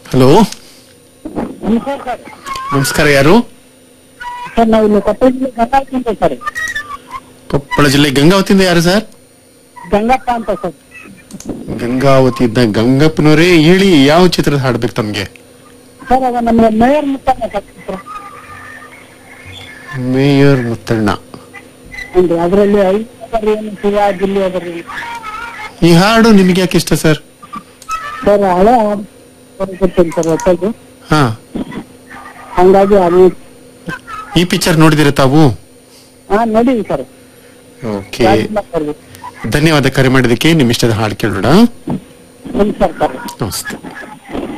Hello ನಮಸ್ಕಾರ sir ನಮಸ್ಕಾರ ಯಾರು ಸರ್ ನಾವು ಇಲ್ಲಿ ಕೊಪ್ಪಳದಲ್ಲಿ ಗಂಗಾವತಿ ಅಂತ ಸರ್ ಕೊಪ್ಪಳ ಜಿಲ್ಲೆ ಗಂಗಾವತಿಯಿಂದ ಯಾರು ಸರ್ ಗಂಗಪ್ಪ ಅಂತ ಸರ್ ಗಂಗಾವತಿಯಿಂದ ಗಂಗಪ್ಪನವರೇ ಹೇಳಿ ಯಾವ ಚಿತ್ರದ ಹಾಡ್ಬೇಕು ತಮ್ಗೆ ಸರ್ ಅದ ನಮ್ಗೆ mayor Muthanna sir sir mayor Muthanna ಹ್ಞೂ ಅದರಲ್ಲಿ ಐದು ಅದರಿ ಏನು ಶಿವ ಜಿಲ್ಲೆ ಅದರಿ ಈ ಹಾಡು ನಿಮ್ಗೆ ಯಾಕೆ ಇಷ್ಟ ಸರ್ ಸರ್ ಹಳೆ ಹಾಡು ಬರ್ತೀನಿ ಸರ್ ಹೊಸದು ಹಾ ಹಂಗಾಗಿ ಅದು ಈ ಪಿಕ್ಚರ್ ನೋಡಿದಿರ ತಾವು ಹಾ ನೋಡಿವಿ ಸರ್ ಓಕೆ ರಾಜ್ಕುಮಾರ್ ಸರ್ದು. ಧನ್ಯವಾದ ಕರೆ ಮಾಡಿದಕ್ಕೆ ನಿಮ್ಮ ಇಷ್ಟದ ಹಾಡು ಕೇಳೋಣ ಹ್ಞೂ ಸರ್ ಸರ್ ನಮಸ್ತೆ